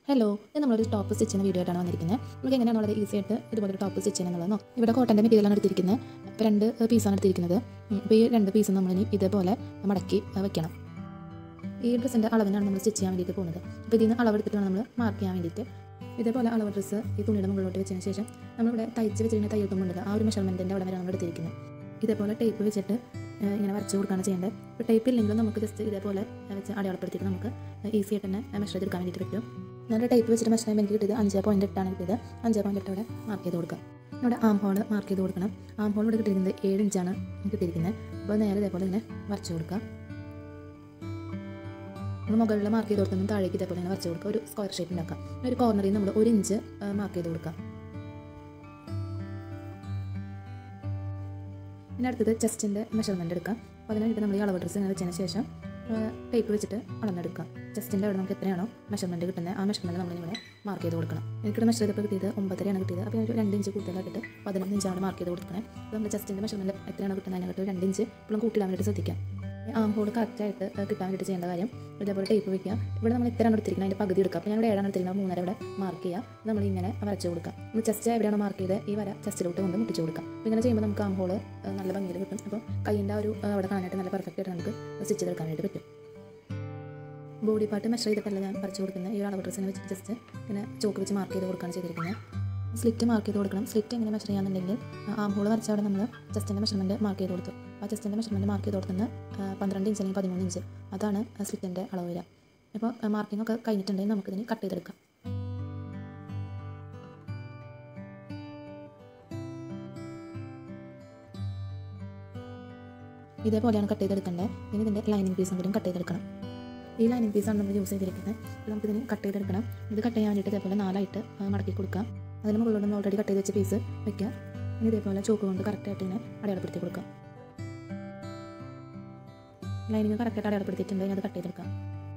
hello ഇത് നമ്മളൊരു top stitch ചെയ്യുന്ന വീഡിയോ ആയിട്ടാണ് വന്നിരിക്കുന്നത് നമുക്ക് എങ്ങനെയാണ് വളരെ ഈസി ആയിട്ട് ഇതുപോലെ ഒരു ടോപ്പ് സ്റ്റിച്ച് ചെയ്യുന്നതെന്നോ ഇവിടെ കോട്ടൻ്റെ മെറ്റീരിയലാണ് എടുത്തിരിക്കുന്നത് അപ്പോൾ രണ്ട് പീസാണ് എടുത്തിരിക്കുന്നത് അപ്പോൾ ഈ രണ്ട് പീസും നമ്മളിനി ഇതേപോലെ മടക്കി ആ, വെക്കണം ഈ ഡ്രസ്സിൻ്റെ അളവിനാണ് നമ്മൾ സ്റ്റിച്ച് ചെയ്യാൻ വേണ്ടിയിട്ട് പോകുന്നത് അപ്പോൾ ഇതിൽ നിന്ന് അളവെടുത്തിട്ട് വേണം നമ്മൾ മാർക്ക് ചെയ്യാൻ വേണ്ടിയിട്ട് ഇതേപോലെ അളവ് ഡ്രസ്സ് ഈ തുണിയുടെ മുകളിലോട്ട് വെച്ചതിന് ശേഷം നമ്മളിവിടെ തയ്ച്ച് വെച്ചിരിക്കുന്ന തയ്യൽ തുമ്പുണ്ടല്ലോ ആ ഒരു മെഷർമെൻറ്റിൻ്റെ അവിടെ വരെ നമ്മൾ എടുത്തിരിക്കുന്നത് ഇതേപോലെ ടേപ്പ് വെച്ചിട്ട് ആ, ഇങ്ങനെ വരച്ച് കൊടുക്കുകയാണ് ചെയ്യേണ്ടത് ഇപ്പോൾ ടേപ്പ് ഇല്ലെങ്കിലും നമുക്ക് ജസ്റ്റ് ഇതേപോലെ വെച്ച് അടയാളപ്പെടുത്തിയിട്ട് നമുക്ക് ഈസി ആയിട്ട് തന്നെ മെഷർ ചെയ്തെടുക്കാൻ വേണ്ടിയിട്ട് പറ്റും ഞാൻ ടൈപ്പ് വെച്ചിട്ട് മെഷർ ചെയ്യുമ്പോൾ എനിക്ക് കിട്ടിയത് അഞ്ച് പോയിൻറ്റ് എട്ടാണ് കിട്ടിയത് അഞ്ച് പോയിൻറ്റ് എട്ടോടെ മാർക്ക് ചെയ്ത് കൊടുക്കാം ഇവിടെ ആം ഹോൾ മാർക്ക് ചെയ്ത് കൊടുക്കണം ആം ഹോൾ ഇവിടെ കിട്ടിയിരിക്കുന്നത് ഏഴ് ഇഞ്ചാണ് കിട്ടിയിരിക്കുന്നത് അപ്പോൾ നേരെ ഇതേപോലെ ഇങ്ങനെ വരച്ച് കൊടുക്കാം നമ്മൾ മുകളിൽ മാർക്ക് ചെയ്ത് കൊടുക്കുന്ന താഴേക്ക് ഇതേപോലെ ഇങ്ങനെ വരച്ച് കൊടുക്കുക ഒരു സ്ക്വയർ ഷേപ്പ് ഉണ്ടാക്കാം ഒരു കോർണറിൽ നമ്മൾ ഒരു ഇഞ്ച് മാർക്ക് ചെയ്ത് കൊടുക്കാം പിന്നെ അടുത്തത് ചെസ്റ്റിൻ്റെ മെഷർമെൻറ്റ് എടുക്കാം അപ്പോൾ അതിനായിട്ട് നമ്മൾ ഈ അളവ് ഡ്രസ്സ് ഇങ്ങനെ വെച്ചതിന് ശേഷം ടേപ്പ് വെച്ചിട്ട് അളന്നെടുക്കാം ചെസ്റ്റിൻ്റെ അവിടെ നമുക്ക് എത്രയാണോ മെഷർമെൻറ്റ് കിട്ടുന്നത് ആ മെഷർമെൻറ്റ് നമ്മളിങ്ങനെ മാർക്ക് ചെയ്ത് കൊടുക്കണം എനിക്കിവിടെ മെഷർ ചെയ്തപ്പോൾ കിട്ടിയത് ഒമ്പതരയാണ് കിട്ടിയത് അപ്പോൾ ഒരു രണ്ട് ഇഞ്ച് കൂടുതലായിട്ട് പതിനൊന്ന് ഇഞ്ചാണ് മാർക്ക് ചെയ്ത് കൊടുക്കണേ അപ്പോൾ നമ്മൾ ചെസ്റ്റിൻ്റെ മെഷർമെൻറ്റ് എത്രയാണോ കിട്ടുന്നത് അതിനകത്ത് രണ്ട് ഇഞ്ച് ഇപ്പോഴും കൂട്ടിടാൻ വേണ്ടിയിട്ട് ശ്രദ്ധിക്കാം ആം ഹോൾ കറക്റ്റായിട്ട് കിട്ടാൻ വേണ്ടിയിട്ട് ചെയ്യേണ്ട കാര്യം ഇതേപോലെ ടേപ്പ് വയ്ക്കുക ഇവിടെ നമ്മൾ ഇത്രയാണ് എടുത്തിരിക്കുന്നത് അതിൻ്റെ പകുതി എടുക്കുക അപ്പോൾ ഞങ്ങൾ ഏഴാണ് എടുത്തിരിക്കുന്നത് മൂന്നര ഇവിടെ മാർക്ക് ചെയ്യുക നമ്മൾ ഇങ്ങനെ വരച്ച് കൊടുക്കുക നമ്മൾ ചെസ്റ്റ് എവിടെയാണ് മാർക്ക് ചെയ്ത് ഈ വര ചെസ്റ്റിലോട്ട് കൊണ്ട് മുട്ടിച്ച് കൊടുക്കാം അപ്പോൾ ഇങ്ങനെ ചെയ്യുമ്പോൾ നമുക്ക് ആം ഹോൾ നല്ല ഭംഗിയിൽ കിട്ടും അപ്പോൾ കൈയിൻ്റെ ആ ഒരു ആ, അവിടെ കാണാനായിട്ട് നല്ല പെർഫെക്റ്റ് ആയിട്ട് നമുക്ക് സ്റ്റിച്ച് ചെയ്തെടുക്കാനായിട്ട് പറ്റും ബോഡി പാർട്ട് മെഷർ ചെയ്തിട്ടല്ല ഞാൻ വരച്ച് കൊടുക്കുന്നത് ഈ ഒരു അളവ് ഡ്രസ്സിനെ വെച്ച് ജസ്റ്റ് ഇങ്ങനെ ചോക്ക് വെച്ച് മാർക്ക് ചെയ്ത് കൊടുക്കുകയാണ് ചെയ്തിരിക്കുന്നത് സ്ലിറ്റ് മാർക്ക് ചെയ്ത് കൊടുക്കണം സ്ലിറ്റ് എങ്ങനെ മെഷർ ചെയ്യാന്നുണ്ടെങ്കിൽ ആം ഹോൾ വരച്ച അവിടെ നമ്മൾ ചെസ്റ്റിൻ്റെ മെഷർമെൻറ്റ് മാർക്ക് ചെയ്ത് കൊടുത്തു ആ ചെസ്റ്റിൻ്റെ മെഷർമെൻറ്റ് മാർക്ക് ചെയ്ത് കൊടുക്കുന്നത് ആ, പന്ത്രണ്ട് ഇഞ്ച് അല്ലെങ്കിൽ പതിമൂന്ന് ഇഞ്ച് അതാണ് സ്ലിറ്റിൻ്റെ അളവ് വരിക അപ്പോൾ മാർക്കിംഗ് ഒക്കെ കഴിഞ്ഞിട്ടുണ്ടെങ്കിൽ നമുക്കിതിന് കട്ട് ചെയ്തെടുക്കാം ഇതേപോലെയാണ് കട്ട് ചെയ്തെടുക്കേണ്ടത് ഇനി ഇതിൻ്റെ ലൈനിങ് പീസും കൂടി കട്ട് ചെയ്തെടുക്കണം ഈ ലൈനിങ് പീസാണ് നമ്മൾ യൂസ് ചെയ്തിരിക്കുന്നത് അപ്പോൾ നമുക്കിതിന് കട്ട് ചെയ്തെടുക്കണം ഇത് കട്ട് ചെയ്യാൻ വേണ്ടിയിട്ട് ഇതേപോലെ നാലായിട്ട് ആ, മടക്കി കൊടുക്കാം അതിന് മുകളിലോട്ട് നമ്മൾ ഓൾറെഡി കട്ട് ചെയ്ത് വെച്ച പീസ് വെക്കുക ഇനി ഇതേപോലെ ചോക്ക് കൊണ്ട് കറക്റ്റായിട്ട് ഇങ്ങനെ അടയാളപ്പെടുത്തി കൊടുക്കാം ലൈനിങ് കറക്റ്റായിട്ട് അടയാളപ്പെടുത്തിയിട്ടുണ്ടെങ്കിൽ അത് കട്ട് ചെയ്തെടുക്കാം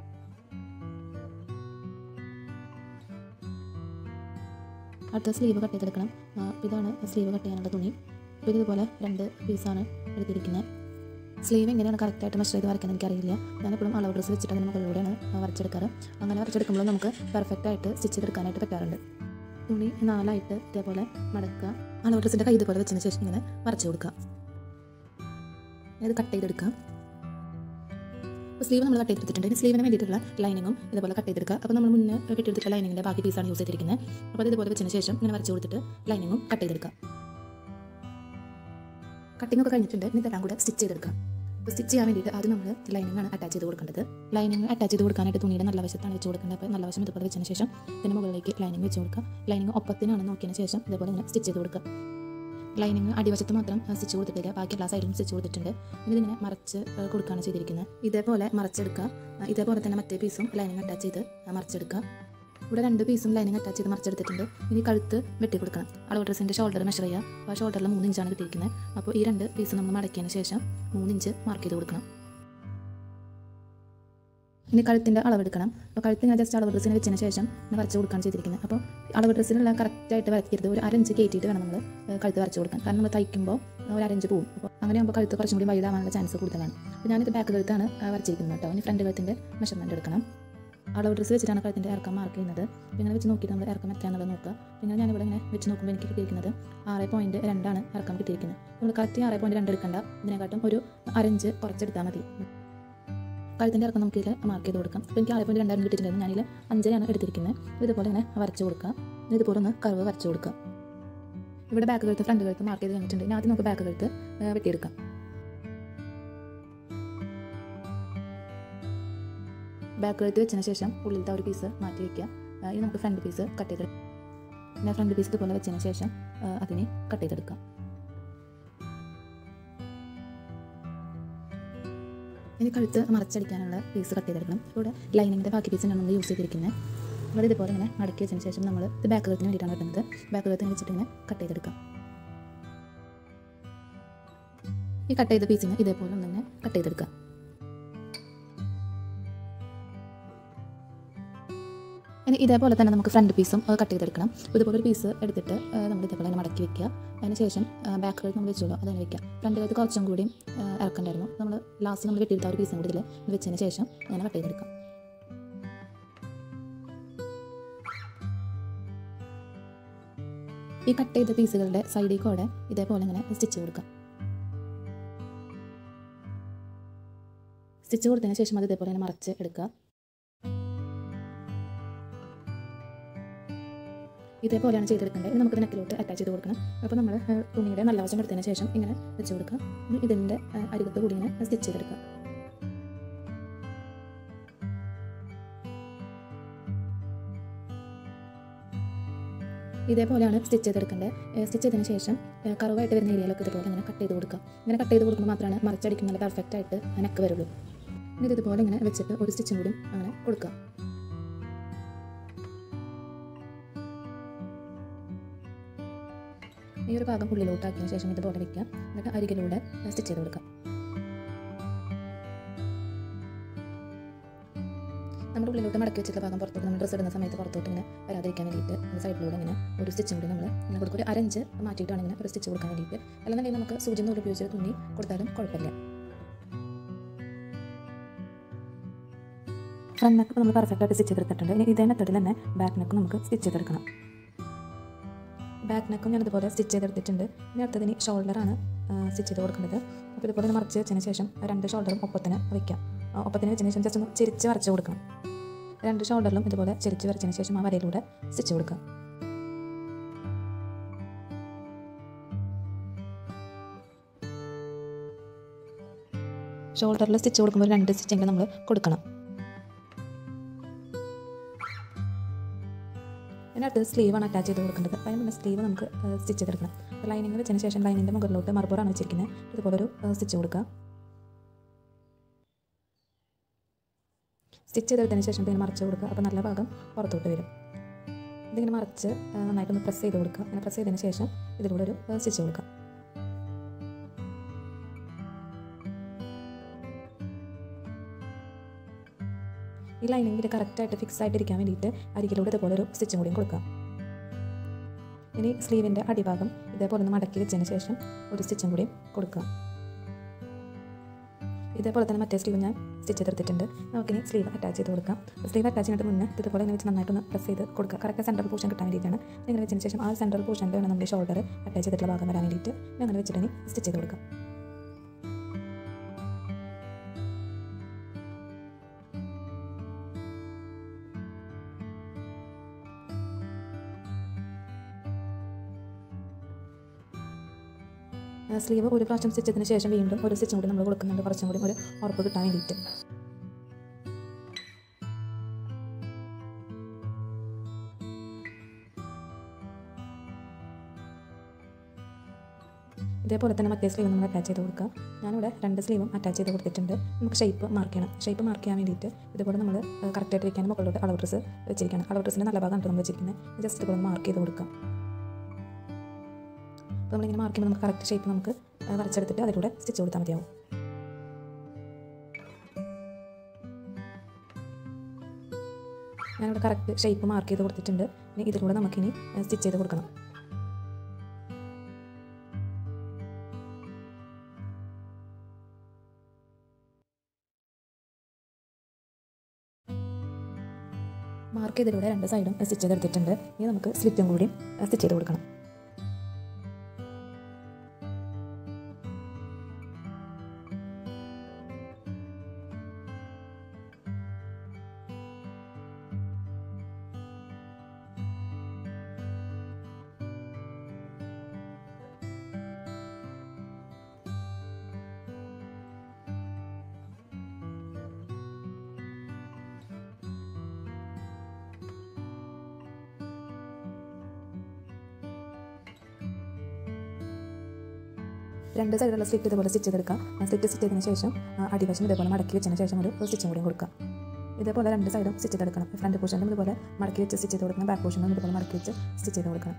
അടുത്ത സ്ലീവ് കട്ട് ചെയ്തെടുക്കണം ആ, ഇതാണ് സ്ലീവ് കട്ട് ചെയ്യാനുള്ള തുണി അപ്പോൾ ഇതുപോലെ രണ്ട് പീസാണ് എടുത്തിരിക്കുന്നത് സ്ലീവ് എങ്ങനെയാണ് കറക്റ്റായിട്ട് മെഷർ ചെയ്ത് വരയ്ക്കുന്നത് എനിക്കറിയില്ല ഞാനെപ്പോഴും അളവ് ഡ്രസ്സ് വെച്ചിട്ട് അതിന് മുകളിലൂടെയാണ് വരച്ചെടുക്കാറ് അങ്ങനെ വരച്ചെടുക്കുമ്പോൾ നമുക്ക് പെർഫെക്റ്റ് ആയിട്ട് സ്റ്റിച്ച് ചെയ്തെടുക്കാനായിട്ട് പറ്റാറുണ്ട് തുണി നാലായിട്ട് ഇതേപോലെ മടക്കുക അളവ് ഡ്രസ്സിൻ്റെ കൈ ഇതുപോലെ വെച്ചതിന് ശേഷം ഇങ്ങനെ വരച്ച് കൊടുക്കുക ഇത് കട്ട് ചെയ്തെടുക്കാം അപ്പോൾ സ്ലീവ് നമ്മൾ കട്ട് ചെയ്തെടുത്തിട്ടുണ്ട് ഇനി സ്ലീവിന് വേണ്ടിയിട്ടുള്ള ലൈനിങ്ങും ഇതുപോലെ കട്ട് ചെയ്തെടുക്കുക അപ്പോൾ നമ്മൾ മുന്നേ കെട്ടിയെടുത്തിട്ടുള്ള ലൈനിങ്ങിൻ്റെ ബാക്കി പീസാണ് യൂസ് ചെയ്തിരിക്കുന്നത് അപ്പോൾ അത് ഇതുപോലെ വെച്ചതിന് ശേഷം ഇങ്ങനെ വരച്ച് കൊടുത്തിട്ട് ലൈനിങ്ങും കട്ട് ചെയ്തെടുക്കാം കട്ടിംഗ് ഒക്കെ കഴിഞ്ഞിട്ടുണ്ട് ഇനി ഇതെല്ലാം കൂടെ സ്റ്റിച്ച് ചെയ്തെടുക്കാം അപ്പോൾ സ്റ്റിച്ച് ചെയ്യാൻ വേണ്ടിയിട്ട് ആദ്യം നമ്മൾ ലൈനിങ് ആണ് അറ്റാച്ച് ചെയ്ത് കൊടുക്കേണ്ടത് ലൈനിങ് അറ്റാച്ച് ചെയ്ത് കൊടുക്കാനായിട്ട് തുണിയുടെ നല്ല വശത്താണ് വെച്ച് കൊടുക്കേണ്ടത് അപ്പോൾ നല്ല വശം ഇതുപോലെ വെച്ചതിന് ശേഷം ഇതിന് മുകളിലേക്ക് ലൈനിങ് വെച്ച് കൊടുക്കുക ലൈനിങ് ഒപ്പത്തിനാണ് നോക്കിയതിന് ശേഷം ഇതുപോലെ ഇങ്ങനെ സ്റ്റിച്ച് ചെയ്ത് കൊടുക്കുക ലൈനിങ് അടിവശത്ത് മാത്രം സ്റ്റിച്ച് കൊടുത്തിട്ടില്ല ബാക്കി എല്ലാ സൈഡിലും സ്റ്റിച്ച് കൊടുത്തിട്ടുണ്ട് ഇനി ഇതിങ്ങനെ മറച്ച് ആ, കൊടുക്കുകയാണ് ചെയ്തിരിക്കുന്നത് ഇതേപോലെ മറച്ചെടുക്കുക ആ, ഇതേപോലെ തന്നെ മറ്റേ പീസും ലൈനിങ് അറ്റാച്ച് ചെയ്ത് ആ, മറച്ചെടുക്കുക ഇവിടെ രണ്ട് പീസും ലൈനിങ് അറ്റാച്ച് ചെയ്ത് മറച്ചെടുത്തിട്ടുണ്ട് ഇനി കഴുത്ത് വെട്ടി കൊടുക്കണം അളവ് ഡ്രസ്സിൻ്റെ ഷോൾഡർ മെഷർ ചെയ്യുക അപ്പോൾ ആ ഷോൾഡറിൽ മൂന്ന് ഇഞ്ചാണ് കിട്ടിയിരിക്കുന്നത് അപ്പോൾ ഈ രണ്ട് പീസ് നമ്മൾ മടക്കിയതിന് ശേഷം മൂന്ന് ഇഞ്ച് മാർക്ക് ചെയ്ത് കൊടുക്കണം ഇനി കഴുത്തിൻ്റെ അളവെടുക്കണം അപ്പോൾ കഴുത്ത് ഇങ്ങനെ ജസ്റ്റ് അളവ് ഡ്രസ്സിന് വെച്ചതിന് ശേഷം ഇങ്ങനെ വരച്ച് കൊടുക്കാൻ ചെയ്തിരിക്കുന്നത് അപ്പോൾ അളവ് ഡ്രസ്സിനുള്ള കറക്റ്റായിട്ട് വരയ്ക്കരുത് ഒരു അരഞ്ച് കയറ്റിയിട്ട് വേണം നമ്മൾ കഴുത്ത് വരച്ച് കൊടുക്കാൻ കാരണം നമ്മൾ തയ്ക്കുമ്പോൾ ഒരു അരഞ്ച് പോകും അപ്പോൾ അങ്ങനെയാകുമ്പോൾ കഴുത്ത് കുറച്ചും കൂടി വൈഡാവാനുള്ള ചാൻസ് കൂടുതലാണ് അപ്പോൾ ഞാനിത് ബാക്ക് കഴുത്താണ് ആ, വരച്ചിരിക്കുന്നത് കേട്ടോ ഇനി ഫ്രണ്ട് കഴുത്തിൻ്റെ മെഷർമെൻറ്റ് എടുക്കണം അളവ് ഡ്രസ്സ് വെച്ചിട്ടാണ് കഴുത്തിൻ്റെ ഇറക്കം മാർക്ക് ചെയ്യുന്നത് അപ്പോൾ ഇങ്ങനെ വെച്ച് നോക്കിയിട്ട് നമ്മൾ ഇറക്കം എത്രയാണെന്നുള്ളത് നോക്കുക പിന്നെ ഞാനിവിടെ ഇങ്ങനെ വെച്ച് നോക്കുമ്പോൾ എനിക്ക് കിട്ടിയിരിക്കുന്നത് ആറ് പോയിൻറ്റ് രണ്ടാണ് ഇറക്കം കിട്ടിയിരിക്കുന്നത് നമ്മൾ കറക്റ്റ് ആറ് പോയിൻറ്റ് രണ്ട് എടുക്കണ്ട ഇതിനെക്കാട്ടും ഒരു അരഞ്ച് കുറച്ചെടുത്താൽ മതി കഴുത്തിൻ്റെ ഇറക്കം നമുക്ക് ഇതിൽ മാർക്ക് ചെയ്ത് കൊടുക്കാം അപ്പോൾ എനിക്ക് ആറ് പോയിൻറ്റ് രണ്ടായിരം കിട്ടിയിട്ടുണ്ടായിരുന്നു ഞാനിൽ അഞ്ചരയാണ് എടുത്തിരിക്കുന്നത് ഇതുപോലെ ഇങ്ങനെ വരച്ച് കൊടുക്കുക ഇനി ഇതുപോലെ ഒന്ന് കർവ് വരച്ച് കൊടുക്കുക ഇവിടെ ബാക്ക് കഴുത്ത് ഫ്രണ്ട് കഴുത്ത് മാർക്ക് ചെയ്ത് കഴിഞ്ഞിട്ടുണ്ട് ഇനി ആദ്യം നമുക്ക് ബാക്ക് കഴുത്ത് ആ, വെട്ടിയെടുക്കാം ബാക്ക് കഴുത്ത് വെച്ചതിന് ശേഷം ഉള്ളിലത്തെ ആ ഒരു പീസ് മാറ്റി വയ്ക്കുക ആ, ഇനി നമുക്ക് ഫ്രണ്ട് പീസ് കട്ട് ചെയ്തെടുക്കാം പിന്നെ ഫ്രണ്ട് പീസ് ഇതുപോലെ വെച്ചതിന് ശേഷം ആ, അതിനെ കട്ട് ചെയ്തെടുക്കാം ഇനി കഴുത്ത് മറച്ചടിക്കാനുള്ള പീസ് കട്ട് ചെയ്തെടുക്കണം ഇവിടെ ലൈനിങ്ങിൻ്റെ ബാക്കി പീസിനാണ് നമ്മൾ യൂസ് ചെയ്തിരിക്കുന്നത് ഇവിടെ ഇതുപോലെ ഇങ്ങനെ മടക്കി വെച്ചതിന് ശേഷം നമ്മൾ ഇത് ബാക്ക് കഴുത്തിന് വേണ്ടിയിട്ടാണ് വെട്ടുന്നത് ബാക്ക് കഴുത്തിന് വെച്ചിട്ട് ഇങ്ങനെ കട്ട് ചെയ്തെടുക്കാം ഈ കട്ട് ചെയ്ത പീസിന് ഇതേപോലെ ഒന്ന് തന്നെ കട്ട് ചെയ്തെടുക്കാം ഇനി ഇതേപോലെ തന്നെ നമുക്ക് ഫ്രണ്ട് പീസും കട്ട് ചെയ്തെടുക്കണം ഇതുപോലെ ഒരു പീസ് എടുത്തിട്ട് ആ, നമ്മൾ ഇതേപോലെ തന്നെ മടക്കി വെക്കുക അതിന് ശേഷം ബാക്ക് കഴുത്ത് നമ്മൾ വെച്ചോളൂ അതിന് വെക്കുക ഫ്രണ്ട് കഴുത്ത് കുറച്ചും കൂടി ആ, ഇറക്കണ്ടായിരുന്നു നമ്മൾ ലാസ്റ്റ് നമ്മൾ വെട്ടിയെടുത്ത ആ ഒരു പീസും കൂടി ഇതിൽ വെച്ചതിന് ശേഷം അങ്ങനെ കട്ട് ചെയ്തെടുക്കാം ഈ കട്ട് ചെയ്ത പീസുകളുടെ സൈഡിൽ കൂടെ ഇതേപോലെ ഇങ്ങനെ സ്റ്റിച്ച് കൊടുക്കാം സ്റ്റിച്ച് കൊടുത്തതിന് ശേഷം അത് ഇതേപോലെ തന്നെ മറച്ച് എടുക്കുക ഇതേപോലെയാണ് ചെയ്തെടുക്കേണ്ടത് ഇത് നമുക്ക് നെക്കിലോട്ട് അറ്റാച്ച് ചെയ്ത് കൊടുക്കണം അപ്പോൾ നമ്മൾ ഏഹ്, തുണിയുടെ നല്ല വശം എടുത്തതിന് ശേഷം ഇങ്ങനെ വെച്ച് കൊടുക്കുക ഇനി ഇതിൻ്റെ ഏഹ്, അരികത്ത് കൂടി ഇങ്ങനെ സ്റ്റിച്ച് ചെയ്തെടുക്കുക ഇതേപോലെയാണ് സ്റ്റിച്ച് ചെയ്തെടുക്കേണ്ടത് സ്റ്റിച്ച് ചെയ്തതിന് ശേഷം ഏഹ്, കറുവായിട്ട് വരുന്ന ഏരിയയിലൊക്കെ ഇതുപോലെ ഇങ്ങനെ കട്ട് ചെയ്ത് കൊടുക്കുക ഇങ്ങനെ കട്ട് ചെയ്ത് കൊടുക്കുമ്പോൾ മാത്രമാണ് മറിച്ചടിക്കുന്ന നല്ല പെർഫെക്റ്റ് ആയിട്ട് നെക്ക് വരുള്ളൂ ഇനി ഇത് ഇതുപോലെ ഇങ്ങനെ വെച്ചിട്ട് ഒരു സ്റ്റിച്ചും കൂടി അങ്ങനെ കൊടുക്കുക ഈ ഒരു ഭാഗം ഉള്ളിലോട്ടാക്കിയതിന് ശേഷം ഇതുപോലെ വെക്കുക എന്നിട്ട് അരികിലൂടെ സ്റ്റിച്ച് ചെയ്ത് കൊടുക്കാം നമ്മുടെ ഉള്ളിലോട്ട് മടക്കി വെച്ചിട്ടുള്ള ഭാഗം പുറത്തോട്ട് നമ്മൾ ഡ്രസ്സ് ഇടുന്ന സമയത്ത് പുറത്തോട്ട് ഇങ്ങനെ വരാതിരിക്കാൻ വേണ്ടിയിട്ട് സൈഡിലൂടെ ഇങ്ങനെ ഒരു സ്റ്റിച്ചും കൂടി നമ്മൾ ഇങ്ങനെ കൊടുക്കും ഒരു അരഞ്ച് മാറ്റിയിട്ടാണ് ഇങ്ങനെ ഒരു സ്റ്റിച്ച് കൊടുക്കാൻ വേണ്ടിയിട്ട് അല്ലെന്നുണ്ടെങ്കിൽ നമുക്ക് സൂചി നൂല് ഉപയോഗിച്ച് തുന്നി കൊടുത്താലും കുഴപ്പമില്ല ഫ്രണ്ട് നെക്ക് നമ്മൾ പെർഫെക്റ്റ് ആയിട്ട് സ്റ്റിച്ച് ചെയ്തെടുത്തിട്ടുണ്ട് ഇനി ഇതേ മെത്തഡിൽ തന്നെ ബാക്ക് നെക്ക് നമുക്ക് സ്റ്റിച്ച് ചെയ്തെടുക്കണം ബാക്ക് നെക്കും ഞാൻ ഇതുപോലെ സ്റ്റിച്ച് ചെയ്തെടുത്തിട്ടുണ്ട് ഇനി അടുത്തതിന് ഷോൾഡറാണ് സ്റ്റിച്ച് ചെയ്ത് കൊടുക്കേണ്ടത് അപ്പോൾ ഇതുപോലെ ഒന്ന് മറിച്ച് വെച്ചതിന് ശേഷം രണ്ട് ഷോൾഡറും ഒപ്പത്തിന് വയ്ക്കാം ആ, ഒപ്പത്തിന് വെച്ചതിന് ശേഷം ജസ്റ്റ് ഒന്ന് ചെരിച്ച് വരച്ച് കൊടുക്കണം രണ്ട് ഷോൾഡറിലും ഇതുപോലെ ചെരിച്ച് വരച്ചതിന് ശേഷം ആ വരയിലൂടെ സ്റ്റിച്ച് കൊടുക്കാം ഷോൾഡറിൽ സ്റ്റിച്ച് കൊടുക്കുമ്പോൾ രണ്ട് സ്റ്റിച്ചെങ്കിലും നമ്മൾ കൊടുക്കണം പിന്നെ അടുത്തത് സ്ലീവാണ് അറ്റാച്ച് ചെയ്ത് കൊടുക്കേണ്ടത് അതിന് മുന്നേ സ്ലീവ് നമുക്ക് സ്റ്റിച്ച് ചെയ്തെടുക്കണം അപ്പോൾ ലൈനിങ് വെച്ചതിന് ശേഷം ലൈനിൻ്റെ മുകളിലോട്ട് മറുപുറാണ് വെച്ചിരിക്കുന്നത് ഇതുപോലെ ഒരു സ്റ്റിച്ച് കൊടുക്കുക സ്റ്റിച്ച് ചെയ്തെടുത്തതിന് ശേഷം പിന്നെ മറിച്ച് കൊടുക്കുക അപ്പോൾ നല്ല ഭാഗം പുറത്തോട്ട് വരും ഇതിങ്ങനെ മറിച്ച് ആ, നന്നായിട്ടൊന്ന് പ്രസ് ചെയ്ത് കൊടുക്കുക അങ്ങനെ പ്രസ് ചെയ്തതിന് ശേഷം ഇതിലൂടെ ഒരു സ്റ്റിച്ച് കൊടുക്കുക ഈ ലൈനിങ്ങിൽ കറക്റ്റായിട്ട് ഫിക്സ് ആയിട്ടിരിക്കാൻ വേണ്ടിയിട്ട് അരികിലൂടെ ഇതുപോലെ ഒരു സ്റ്റിച്ചും കൂടിയും കൊടുക്കാം ഇനി സ്ലീവിൻ്റെ അടിഭാഗം ഇതേപോലെ ഒന്ന് മടക്കി വെച്ചതിന് ശേഷം ഒരു സ്റ്റിച്ചും കൂടി കൊടുക്കുക ഇതേപോലെ തന്നെ മറ്റേ സ്ലീവ് ഞാൻ സ്റ്റിച്ച് ചെയ്തെടുത്തിട്ടുണ്ട് നമുക്കിനി സ്ലീവ് അറ്റാച്ച് ചെയ്ത് കൊടുക്കാം സ്ലീവ് അറ്റാച്ച് ചെയ്യുന്നതിന് മുന്നേ ഇതുപോലെ ഇങ്ങനെ വെച്ച് നന്നായിട്ടൊന്ന് പ്രസ് ചെയ്ത് കൊടുക്കുക കറക്റ്റ് സെൻട്രൽ പോർഷൻ കിട്ടാൻ വേണ്ടിയിട്ടാണ് ഇങ്ങനെ വെച്ചതിന് ശേഷം ആ സെൻട്രൽ പോർഷനിൽ വേണം നമ്മുടെ ഷോൾഡർ അറ്റാച്ച് ചെയ്തിട്ടുള്ള ഭാഗം വരാൻ വേണ്ടിയിട്ട് ഞാൻ അങ്ങനെ വെച്ചിട്ട് ഇനി സ്റ്റിച്ച് ചെയ്ത് കൊടുക്കാം സ്ലീവ് ഒരു പ്രാവശ്യം സ്റ്റിച്ച് ചെയ്തതിന് ശേഷം വീണ്ടും ഒരു സ്റ്റിച്ചും കൂടി നമ്മൾ കൊടുക്കുന്നുണ്ട് കുറച്ചും കൂടി ഒരു ഉറപ്പ് കിട്ടാൻ വേണ്ടിയിട്ട് ഇതേപോലെ തന്നെ മറ്റേ സ്ലീവ് നമ്മൾ അറ്റാച്ച് ചെയ്ത് കൊടുക്കുക ഞാനിവിടെ രണ്ട് സ്ലീവും അറ്റാച്ച് ചെയ്ത് കൊടുത്തിട്ടുണ്ട് നമുക്ക് ഷേപ്പ് മാർക്ക് ചെയ്യണം ഷേപ്പ് മാർക്ക് ചെയ്യാൻ വേണ്ടിയിട്ട് ഇതുപോലെ നമ്മൾ കറക്റ്റായിട്ട് വെക്കാൻ മുകളിലോട്ട് അളവ് ഡ്രസ്സ് വെച്ചിരിക്കണം അളവ് ഡ്രസ്സിൻ്റെ നല്ല ഭാഗമാണ് നമ്മൾ വെച്ചിരിക്കുന്നത് ജസ്റ്റ് ഇതുപോലെ മാർക്ക് ചെയ്ത് കൊടുക്കാം അപ്പോൾ നമ്മളിങ്ങനെ മാർക്ക് ചെയ്യുമ്പോൾ നമുക്ക് കറക്റ്റ് ഷേപ്പ് നമുക്ക് ആ, വരച്ചെടുത്തിട്ട് അതിലൂടെ സ്റ്റിച്ച് കൊടുത്താൽ മതിയാവും ഞാനിവിടെ കറക്റ്റ് ഷേപ്പ് മാർക്ക് ചെയ്ത് കൊടുത്തിട്ടുണ്ട് ഇനി ഇതിലൂടെ നമുക്കിനി സ്റ്റിച്ച് ചെയ്ത് കൊടുക്കണം മാർക്ക് ചെയ്തതിലൂടെ രണ്ട് സൈഡും സ്റ്റിച്ച് ചെയ്തെടുത്തിട്ടുണ്ട് ഇനി നമുക്ക് സ്ലിറ്റും കൂടി സ്റ്റിച്ച് ചെയ്ത് കൊടുക്കണം രണ്ട് സൈഡിലുള്ള സ്ലിറ്റ് ഇതുപോലെ സ്റ്റിച്ച് ചെയ്തെടുക്കാം സ്ലിറ്റ് സ്റ്റിച്ച് ചെയ്തതിന് ശേഷം ആ, അടിവശം ഇതേപോലെ മടക്കി വെച്ചതിന് ശേഷം ഒരു സ്റ്റിച്ചും കൂടി കൊടുക്കാം ഇതേപോലെ രണ്ട് സൈഡും സ്റ്റിച്ച് ചെയ്തെടുക്കണം ഫ്രണ്ട് പോർഷനും ഇതുപോലെ മടക്കി വെച്ച് സ്റ്റിച്ച് ചെയ്ത് കൊടുക്കണം ബാക്ക് പോർഷനും ഇതുപോലെ മടക്കി വെച്ച് സ്റ്റിച്ച് ചെയ്ത് കൊടുക്കണം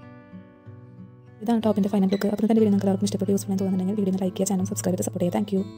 ഇതാണ് ടോപ്പിൻ്റെ ഫൈനൽ ലുക്ക് അപ്പോൾ തന്നെ വീഡിയോ നിങ്ങൾക്ക് എല്ലാവർക്കും ഇഷ്ടപ്പെട്ട് യൂസ്ഫുൾ എന്ന് തോന്നുന്നുണ്ടെങ്കിൽ വീഡിയോ ലൈക്ക് ചെയ്യുക ചാനൽ സബ്സ്ക്രൈബ് ചെയ്ത് സപ്പോർട്ട് ചെയ്യുക താങ്ക്